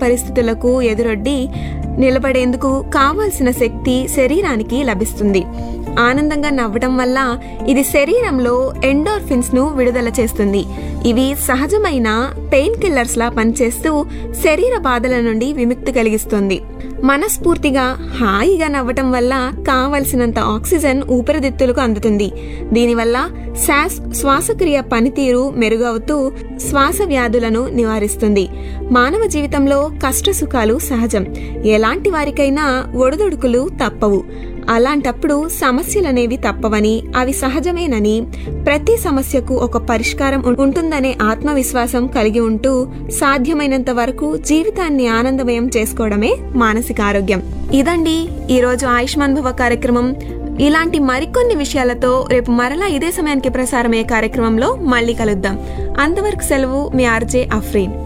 పరిస్థితులకు ఎదురొడ్డి నిలబడేందుకు కావాల్సిన శక్తి శరీరానికి లభిస్తుంది ఆనందంగా నవ్వడం వల్ల ఇది శరీరంలో ఎండోర్ఫిన్స్ ను విడుదల చేస్తుంది ఇవి సహజమైన పెయిన్ కిల్లర్స్ లా పనిచేస్తూ శరీర బాధల నుండి విముక్తి కలిగిస్తుంది మనస్ఫూర్తిగా హాయిగా నవ్వటం వల్ల కావలసినంత ఆక్సిజన్ ఊపిరితిత్తులకు అందుతుంది దీనివల్ల శ్వాస శ్వాసక్రియ పనితీరు మెరుగవుతూ శ్వాస వ్యాధులను నివారిస్తుంది మానవ జీవితంలో కష్ట సుఖాలు సహజం ఎలాంటి వారికైనా ఒడిదుడుకులు తప్పవు అలాంటప్పుడు సమస్యలనేవి తప్పవని అవి సహజమేనని ప్రతి సమస్యకు ఒక పరిష్కారం ఉం- ఉంటుందనే ఆత్మవిశ్వాసం కలిగి ఉంటూ సాధ్యమైనంత వరకు జీవితాన్ని ఆనందమయం చేసుకోవడమే మానసిక ఆరోగ్యం ఇదండి ఈరోజు ఆయుష్మాన్ భవ కార్యక్రమం ఇలాంటి మరికొన్ని విషయాలతో రేపు మరలా ఇదే సమయానికి ప్రసారమయ్యే కార్యక్రమంలో మళ్ళీ కలుద్దాం అంతవరకు సెలవు మీ ఆర్జే అఫ్రీన్